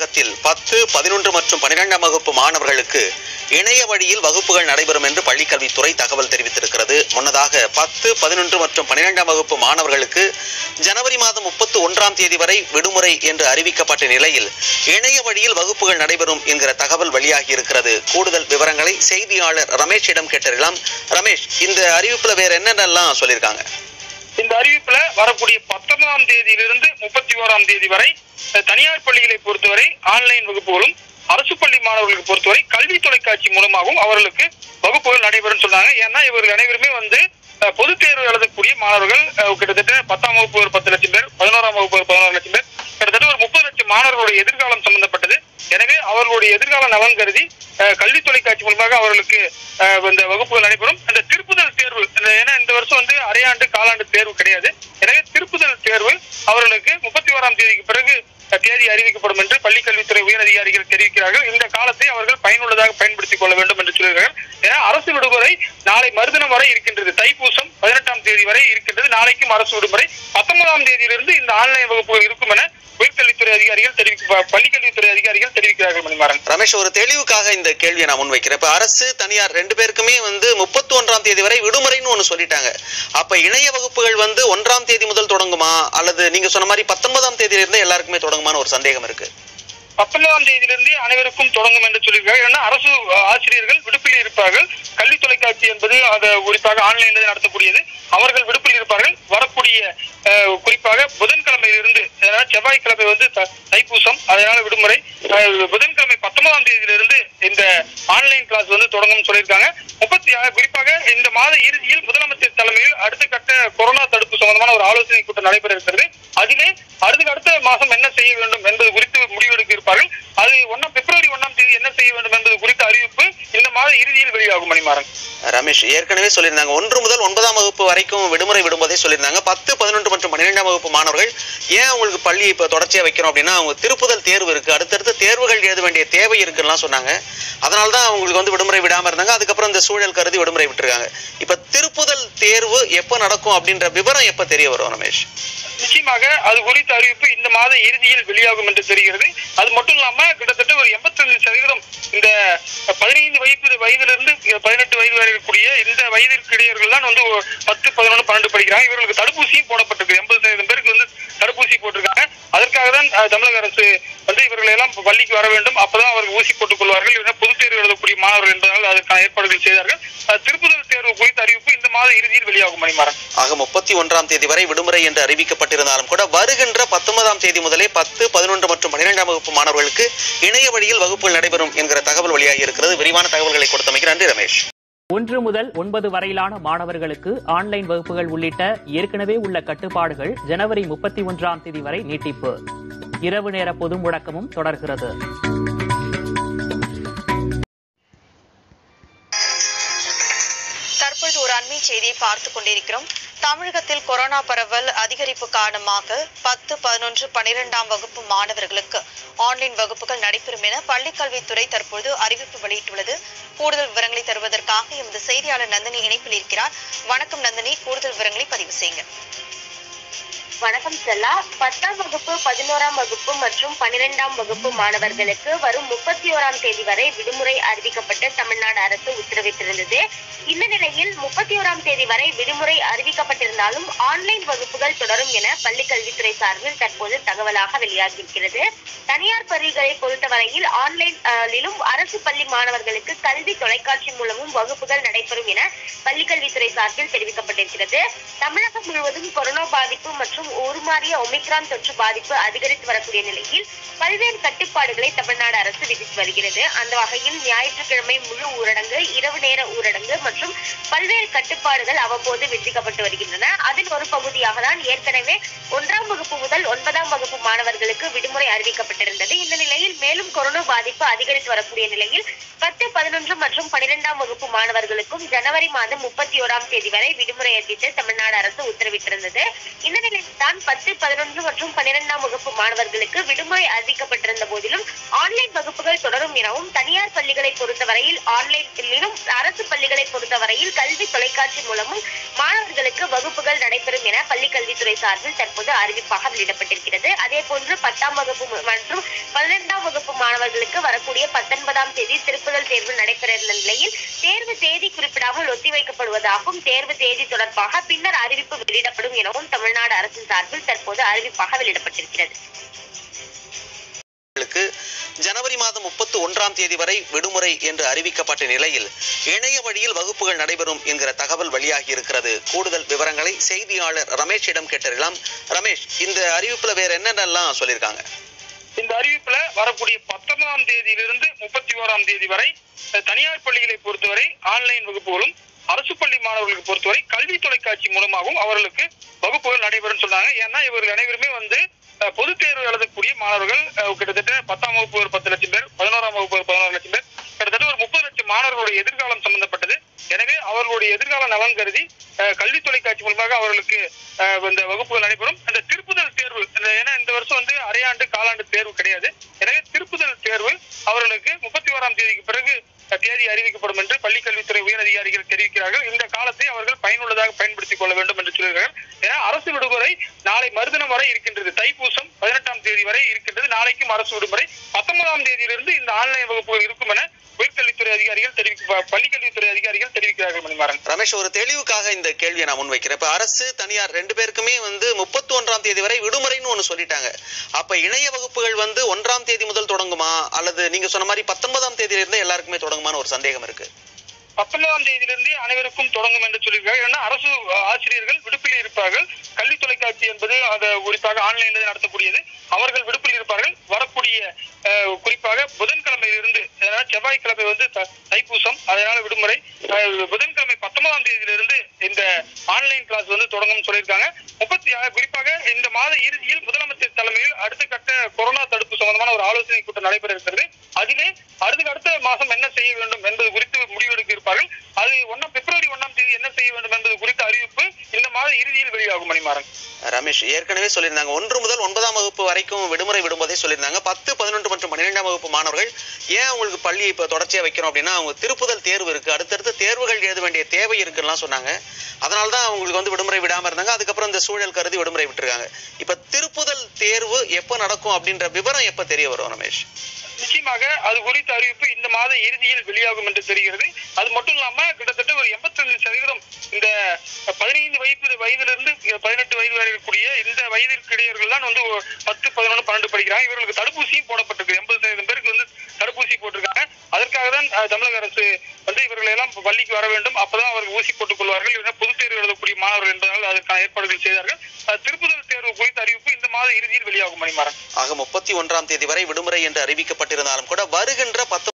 தமிழகத்தில் பத்து பதினொன்று மற்றும் பன்னிரெண்டாம் வகுப்பு மாணவர்களுக்கு இணைய வழியில் வகுப்புகள் நடைபெறும் என்று பள்ளிக்கல்வித்துறை தகவல் தெரிவித்திருக்கிறது முன்னதாக பத்து பதினொன்று மற்றும் பன்னிரெண்டாம் வகுப்பு மாணவர்களுக்கு ஜனவரி மாதம் முப்பத்து ஒன்றாம் தேதி வரை விடுமுறை என்று அறிவிக்கப்பட்ட நிலையில் இணைய வழியில் வகுப்புகள் நடைபெறும் என்கிற தகவல் வெளியாகி இருக்கிறது கூடுதல் விவரங்களை செய்தியாளர் ரமேஷிடம் கேட்டறியலாம் ரமேஷ் இந்த அறிவிப்புல வேற என்னென்னலாம் சொல்லியிருக்காங்க இந்த அறிவிப்புல வரக்கூடிய பத்தொன்பதாம் தேதியிலிருந்து முப்பத்தி ஓராம் தேதி வரை அஹ், தனியார் பள்ளிகளை பொறுத்தவரை ஆன்லைன் வகுப்புகளும் அரசு பள்ளி மாணவர்களுக்கு பொறுத்தவரை கல்வி தொலைக்காட்சி மூலமாகவும் அவர்களுக்கு வகுப்புகள் நடைபெறும் சொன்னாங்க ஏன்னா இவர்கள் அனைவருமே வந்து அஹ், பொதுத் தேர்வு எழுதக்கூடிய மாணவர்கள் அஹ், கிட்டத்தட்ட பத்தாம் வகுப்பு ஒரு பத்து லட்சம் பேர் பதினோராம் வகுப்பு ஒரு பதினோரு லட்சம் பேர் கிட்டத்தட்ட ஒரு முப்பது லட்சம் மாணவர்களுடைய எதிர்காலம் சம்பந்தப்பட்டது எனவே அவர்களுடைய எதிர்கால நலன் கருதி அஹ், கல்வி தொலைக்காட்சி மூலமாக அவர்களுக்கு அஹ், இந்த வகுப்புகள் நடைபெறும் அந்த திருப்புதல் தேர்வு இந்த- ஏன்னா இந்த வருஷம் வந்து அரையாண்டு காலாண்டு தேர்வு கிடையாது எனவே திருப்புதல் தேர்வு அவர்களுக்கு முப்பத்தி ஓராம் தேதிக்கு பிறகு அஹ், தேதி அறிவிக்கப்படும் என்று பள்ளி கல்வித்துறை உயர் அதிகாரிகள் தெரிவிக்கிறார்கள் இந்த காலத்தை அவர்கள் பயனுள்ளதாக பயன்படுத்திக் கொள்ள வேண்டும் என்று சொல்கிறார்கள் ஏன்னா அரசு விடுமுறை நாளை மறுதினம் வரை இருக்கின்றது தைப்பூசம் பதினெட்டாம் தேதி வரை இருக்கின்றது நாளைக்கும் அரசு விடுமுறை பத்தொன்பதாம் தேதியிலிருந்து இந்த ஆன்லைன் வகுப்புகள் இருக்கும் என உயர்கல்வித்துறை அதிகாரிகள் தெரிவிக்க பள்ளிக்கல்வித்துறை அதிகாரிகள் தெரிவிக்கிறார்கள் மணிமாறன் ரமேஷ் ஒரு தெளிவுக்காக இந்த கேள்வியை நான் முன்வைக்கிறேன் இப்ப அரசு தனியார் ரெண்டு பேருக்குமே வந்து முப்பத்தி ஒன்றாம் தேதி வரை விடுமுறைன்னு ஒண்ணு சொல்லிட்டாங்க அப்ப இணைய வகுப்புகள் வந்து ஒன்றாம் தேதி முதல் தொடங்குமா அல்லது நீங்க சொன்ன மாதிரி பத்தொன்பதாம் தேதியில இருந்தே எல்லாருக்குமே தொடங்குமான்னு ஒரு சந்தேகம் இருக்கு பத்தொன்பதாம் தேதியிலிருந்து அனைவருக்கும் தொடங்கும் என்று சொல்லியிருக்காங்க ஏன்னா அரசு அஹ், ஆசிரியர்கள் விடுப்பில் இருப்பார்கள் கல்வி தொலைக்காட்சி என்பது அது குறிப்பாக ஆன்லைனில் நடத்தக்கூடியது அவர்கள் விடுப்பில் இருப்பார்கள் வரக்கூடிய அஹ், குறிப்பாக புதன்கிழமையிலிருந்து அதாவது செவ்வாய்க்கிழமை வந்து த- தைப்பூசம் அதனால விடுமுறை அஹ், புதன்கிழமை பத்தொன்பதாம் தேதியிலிருந்து இந்த ஆன்லைன் கிளாஸ் வந்து தொடங்கும் சொல்லியிருக்காங்க முப்பத்தி ஆறு குறிப்பாக இந்த மாத இறுதியில் முதலமைச்சர் தலைமையில் அடுத்த கட்ட கொரோனா தடுப்பு சம்பந்தமான ஒரு ஆலோசனை கூட்டம் நடைபெற இருக்கிறது அதிலே அதுக்கு அடுத்த மாதம் என்ன செய்ய வேண்டும் என்பது குறித்து முடிவெடுக்க இருப்பார்கள் அது ஒன்னாம் பிப்ரவரி ஒன்னாம் தேதி என்ன செய்ய வேண்டும் என்பது குறித்த அறிவிப்பு இந்த மாத இறுதியில் வெளியாகும் மணிமாறன் ரமேஷ் ஏற்கனவே சொல்லியிருந்தாங்க ஒன்று முதல் ஒன்பதாம் வகுப்பு வரைக்கும் விடுமுறை விடும்போதே சொல்லியிருந்தாங்க பத்து பதினொன்று மற்றும் பன்னிரெண்டாம் வகுப்பு மாணவர்கள் ஏன் அவங்களுக்கு பள்ளி இப்போ தொடர்ச்சியா வைக்கிறோம் அப்படின்னா அவங்க திருப்புதல் தேர்வு இருக்கு அடுத்தடுத்து தேர்வுகள் எழுத வேண்டிய தேவை இருக்குன்னுலாம் சொன்னாங்க அதனால தான் அவங்களுக்கு வந்து விடுமுறை விடாம இருந்தாங்க அதுக்கப்புறம் இந்த சூழல் கருதி விடுமுறை விட்டுருக்காங்க இப்ப திருப்புதல் தேர்வு எப்போ நடக்கும் அப்படின்ற விவரம் எப்போ தெரிய வரும் ரமேஷ் நிச்சயமாக அது குறித்த அறிவிப்பு இந்த மாத இறுதியில் வெளியாகும் என்று தெரிகிறது அது மட்டும் இல்லாம கிட்டத்தட்ட ஒரு எண்பத்தஞ்சு சதவீதம் இந்த பதினைந்து வயது வயதிலிருந்து பதினெட்டு வயது வரை இருக்கக்கூடிய இந்த வயதிற்கிடையர்கள் தான் வந்து ஒரு பத்து பதினொன்று பன்னெண்டு படிக்கிறாங்க இவர்களுக்கு தடுப்பூசியும் போடப்பட்டிருக்கு எண்பது சதவீதம் பேருக்கு வந்து தடுப்பூசி போட்டிருக்காங்க அதற்காக தான் அஹ், தமிழக அரசு வந்து இவர்களை எல்லாம் பள்ளிக்கு வர வேண்டும் அப்பதான் அவர்கள் ஊசி போட்டுக் கொள்வார்கள் இவர்கள் பொதுத் தேர்வு எழுதக்கூடிய மாணவர்கள் என்பதால் அதற்கான ஏற்பாடுகள் செய்தார்கள் அஹ், திருப்புதல் தேர்வு குறித்த அறிவிப்பு இந்த மாத இறுதியில் வெளியாகும் மணிமாறன் ஆக முப்பத்தி ஒன்றாம் தேதி வரை விடுமுறை என்று அறிவிக்கப்பட்டிருந்தாலும் கூட வருகின்ற பத்தொன்பதாம் தேதி முதலே பத்து பதினொன்று மற்றும் பன்னிரெண்டாம் வகுப்பு மாணவர்களுக்கு இணைய வழியில் வகுப்புகள் நடைபெறும் என்கிற தகவல் வெளியாகி இருக்கிறது விரிவான தகவல்களை கொடுத்தமைக்கு நன்றி ரமேஷ் ஒன்று முதல் ஒன்பது வரையிலான மாணவர்களுக்கு ஆன்லைன் வகுப்புகள் உள்ளிட்ட ஏற்கனவே உள்ள கட்டுப்பாடுகள் ஜனவரி முப்பத்தி ஒன்றாம் தேதி வரை நீட்டிப்பு இரவு நேர பொது முடக்கமும் தொடர்கிறது தற்பொழுது ஒரு அண்மை செய்தியை பார்த்துக் கொண்டிருக்கிறோம் தமிழகத்தில் கொரோனா பரவல் அதிகரிப்பு காரணமாக பத்து பதினொன்று பனிரெண்டாம் வகுப்பு மாணவர்களுக்கு ஆன்லைன் வகுப்புகள் நடைபெறும் என பள்ளிக் கல்வித்துறை தற்பொழுது அறிவிப்பு வெளியிட்டுள்ளது கூடுதல் விவரங்களை தருவதற்காக எமது செய்தியாளர் நந்தினி இணைப்பில் இருக்கிறார் வணக்கம் நந்தினி கூடுதல் விவரங்களை பதிவு செய்யுங்க வணக்கம் செல்லா பத்தாம் வகுப்பு பதினோராம் வகுப்பு மற்றும் பனிரெண்டாம் வகுப்பு மாணவர்களுக்கு வரும் முப்பத்தி ஓராம் தேதி வரை விடுமுறை அறிவிக்கப்பட்டு தமிழ்நாடு அரசு உத்தரவிட்டிருந்தது இந்த நிலையில் முப்பத்தி ஓராம் தேதி வரை விடுமுறை அறிவிக்கப்பட்டிருந்தாலும் ஆன்லைன் வகுப்புகள் தொடரும் என பள்ளி கல்வித்துறை சார்பில் தற்போது தகவலாக வெளியாகியிருக்கிறது தனியார் பள்ளிகளை பொறுத்தவரையில் ஆன்லைனிலும் அரசு பள்ளி மாணவர்களுக்கு கல்வி தொலைக்காட்சி மூலமும் வகுப்புகள் நடைபெறும் என பள்ளி கல்வித்துறை சார்பில் தெரிவிக்கப்பட்டிருக்கிறது தமிழகம் முழுவதும் கொரோனா பாதிப்பு மற்றும் உருமாறிய ஒமிக்ரான் தொற்று பாதிப்பு அதிகரித்து வரக்கூடிய நிலையில் பல்வேறு கட்டுப்பாடுகளை தமிழ்நாடு அரசு விதித்து வருகிறது அந்த வகையில் ஞாயிற்றுக்கிழமை முழு ஊரடங்கு இரவு நேர ஊரடங்கு மற்றும் பல்வேறு கட்டுப்பாடுகள் அவ்வப்போது விதிக்கப்பட்டு வருகின்றன அதில் ஒரு பகுதியாக தான் ஏற்கனவே ஒன்றாம் வகுப்பு முதல் ஒன்பதாம் வகுப்பு மாணவர்களுக்கு விடுமுறை அறிவிக்கப்பட்டிருந்தது இந்த நிலையில் மேலும் நாளும் கொரோனா பாதிப்பு அதிகரித்து வரக்கூடிய நிலையில் பத்து பதினொன்று மற்றும் பனிரெண்டாம் வகுப்பு மாணவர்களுக்கும் ஜனவரி மாதம் முப்பத்தி ஓராம் தேதி வரை விடுமுறை அறிவித்து தமிழ்நாடு அரசு உத்தரவிட்டிருந்தது இந்த நிலையில் தான் பத்து பதினொன்று மற்றும் பனிரெண்டாம் வகுப்பு மாணவர்களுக்கு விடுமுறை அறிவிக்கப்பட்டிருந்த போதிலும் ஆன்லைன் வகுப்புகள் தொடரும் எனவும் தனியார் பள்ளிகளை பொறுத்தவரையில் ஆன்லைனிலும் அரசு பள்ளிகளை பொறுத்தவரையில் கல்வி தொலைக்காட்சி மூலமும் மாணவர்களுக்கு வகுப்புகள் நடைபெறும் என பள்ளிக் கல்வித்துறை சார்பில் தற்போது அறிவிப்பாக வெளியிடப்பட்டிருக்கிறது அதே போன்று பத்தாம் வகுப்பு மற்றும் பன்னிரெண்டாம் வகுப்பு மாணவர்களுக்கு வரக்கூடிய பத்தொன்பதாம் தேதி திருப்புதல் தேர்வு நடைபெற இருந்த நிலையில் தேர்வு தேதி குறிப்பிடாமல் ஒத்திவைக்கப்படுவதாகவும் தேர்வு தேதி தொடர்பாக பின்னர் அறிவிப்பு வெளியிடப்படும் எனவும் தமிழ்நாடு அரசின் சார்பில் தற்போது அறிவிப்பாக வெளியிடப்பட்டிருக்கிறது களுக்கு ஜனவரி மாதம் முப்பத்தி ஒன்றாம் தேதி வரை விடுமுறை என்று அறிவிக்கப்பட்ட நிலையில் இணைய வழியில் வகுப்புகள் நடைபெறும் என்கிற தகவல் வெளியாகி இருக்கிறது கூடுதல் விவரங்களை செய்தியாளர் ரமேஷிடம் கேட்டறியலாம் ரமேஷ் இந்த அறிவிப்புல வேற என்னென்னலாம் சொல்லியிருக்காங்க இந்த அறிவிப்புல வரக்கூடிய பத்தொன்பதாம் தேதியிலிருந்து முப்பத்தி ஓராம் தேதி வரை அஹ், தனியார் பள்ளிகளை பொறுத்தவரை ஆன்லைன் வகுப்புகளும் அரசு பள்ளி மாணவர்களுக்கு பொறுத்தவரை கல்வி தொலைக்காட்சி மூலமாகவும் அவர்களுக்கு வகுப்புகள் நடைபெறும் சொன்னாங்க ஏன்னா இவர்கள் அனைவருமே வந்து அஹ், பொதுத் தேர்வு எழுதக்கூடிய மாணவர்கள் அஹ், கிட்டத்தட்ட பத்தாம் வகுப்பு ஒரு பத்து லட்சம் பேர் பதினோராம் வகுப்பு ஒரு பதினோரு லட்சம் பேர் கிட்டத்தட்ட ஒரு முப்பது லட்சம் மாணவர்களுடைய எதிர்காலம் சம்பந்தப்பட்டது எனவே அவர்களுடைய எதிர்கால நலன் கருதி அஹ், கல்வி தொலைக்காட்சி மூலமாக அவர்களுக்கு அஹ், இந்த வகுப்புகள் நடைபெறும் அந்த திருப்புதல் தேர்வு இந்த- ஏன்னா இந்த வருஷம் வந்து அரையாண்டு காலாண்டு தேர்வு கிடையாது எனவே திருப்புதல் தேர்வு அவர்களுக்கு முப்பத்தி ஓராம் தேதிக்கு பிறகு அஹ், தேதி அறிவிக்கப்படும் என்று பள்ளிக் கல்வித்துறை உயர் அதிகாரிகள் தெரிவிக்கிறார்கள் இந்த காலத்தை அவர்கள் பயனுள்ளதாக பயன்படுத்திக் கொள்ள வேண்டும் என்று சொல்கிறார்கள் ஏன்னா அரசு விடுமுறை நாளை மறுதினம் வரை இருக்கின்றது தைப்பூசம் பதினெட்டாம் தேதி வரை இருக்கின்றது நாளைக்கும் அரசு விடுமுறை பத்தொன்பதாம் தேதியிலிருந்து இந்த ஆன்லைன் வகுப்புகள் இருக்கும் என உயர்கல்வித்துறை அதிகாரிகள் தெரிவிக்க பள்ளிக் கல்வித்துறை அதிகாரிகள் தெரிவிக்கிறார்கள் மணிமாறன் ரமேஷ் ஒரு தெளிவுக்காக இந்த கேள்வியை நான் முன்வைக்கிறேன் இப்ப அரசு தனியார் ரெண்டு பேருக்குமே வந்து முப்பத்தி ஒன்றாம் தேதி வரை விடுமுறைன்னு ஒண்ணு சொல்லிட்டாங்க அப்ப இணைய வகுப்புகள் வந்து ஒன்றாம் தேதி முதல் தொடங்குமா அல்லது நீங்க சொன்ன மாதிரி பத்தொன்பதாம் தேதியில இருந்தே எல்லாருக்குமே தொடங்குமான்னு ஒரு சந்தேகம் இருக்கு பத்தொன்பதாம் தேதியிலிருந்தே அனைவருக்கும் தொடங்கும் என்று சொல்லியிருக்காங்க ஏன்னா அரசு அஹ், ஆசிரியர்கள் விடுப்பில் இருப்பார்கள் கல்வி தொலைக்காட்சி என்பது அது குறிப்பாக ஆன்லைனில் நடத்தக்கூடியது அவர்கள் விடுப்பில் இருப்பார்கள் வரக்கூடிய அஹ், குறிப்பாக புதன்கிழமையிலிருந்து அதாவது செவ்வாய்க்கிழமை வந்து த- தைப்பூசம் அதனால விடுமுறை அஹ், புதன்கிழமை பத்தொன்பதாம் தேதியிலிருந்து இந்த ஆன்லைன் கிளாஸ் வந்து தொடங்கும் சொல்லியிருக்காங்க முப்பத்தி ஆறு- குறிப்பாக இந்த மாத இறுதியில் முதலமைச்சர் தலைமையில் அடுத்த கட்ட கொரோனா தடுப்பு சம்பந்தமான ஒரு ஆலோசனை கூட்டம் நடைபெற இருக்கிறது அதிலே அடுத்த அடுத்த மாதம் என்ன செய்ய வேண்டும் என்பது குறித்து முடிவெடுக்க இருப்பார்கள் அது ஒன்னாம் பிப்ரவரி ஒன்னாம் தேதி என்ன செய்ய வேண்டும் என்பது குறித்த அறிவிப்பு இந்த மாத இறுதியில் வெளியாகும் மணிமாறன் ரமேஷ் ஏற்கனவே சொல்லியிருந்தாங்க ஒன்று முதல் ஒன்பதாம் வகுப்பு வரைக்கும் விடுமுறை விடும்போதே சொல்லியிருந்தாங்க பத்து பதினொன்று மற்றும் பன்னிரெண்டாம் வகுப்பு மாணவர்கள் ஏன் அவங்களுக்கு பள்ளி இப்ப தொடர்ச்சியா வைக்கிறோம் அப்படின்னா அவங்க திருப்புதல் தேர்வு இருக்கு அடுத்தடுத்து தேர்வுகள் எழுத வேண்டிய தேவை இருக்குன்னு சொன்னாங்க அதனால தான் அவங்களுக்கு வந்து விடுமுறை விடாம இருந்தாங்க அதுக்கப்புறம் இந்த சூழல் கருதி விடுமுறை விட்டுருக்காங்க இப்ப திருப்புதல் தேர்வு எப்ப நடக்கும் அப்படின்ற விவரம் எப்ப தெரிய வரும் ரமேஷ் நிச்சயமாக அது குறித்த அறிவிப்பு இந்த மாத இறுதியில் வெளியாகும் என்று தெரிகிறது அது மட்டும் இல்லாம கிட்டத்தட்ட ஒரு எண்பத்தஞ்சு சதவீதம் இந்த பதினைந்து வயது வயதிலிருந்து பதினெட்டு வயது வரை இருக்கக்கூடிய இந்த வயதிற்கிடையர்கள் தான் வந்து ஒரு பத்து பதினொன்று பன்னெண்டு படிக்கிறாங்க இவர்களுக்கு தடுப்பூசியும் போடப்பட்டிருக்கு எண்பது சதவீதம் பேருக்கு வந்து தடுப்பூசி போட்டிருக்காங்க அதற்காக தான் அஹ், தமிழக அரசு வந்து இவர்களை எல்லாம் பள்ளிக்கு வர வேண்டும் அப்பதான் அவர்கள் ஊசி போட்டுக் கொள்வார்கள் இல்லைன்னா பொதுத் தேர்வு எழுதக்கூடிய மாணவர்கள் என்பதால் அதற்கான ஏற்பாடுகள் செய்தார்கள் அஹ், திருப்புதல் தேர்வு குறித்த அறிவிப்பு இந்த மாத இறுதியில் வெளியாகும் மணிமாறன் ஆக முப்பத்தி ஒன்றாம் தேதி வரை விடுமுறை என்று அறிவிக்கப்பட்டிருந்தாலும் கூட வருகின்ற பத்து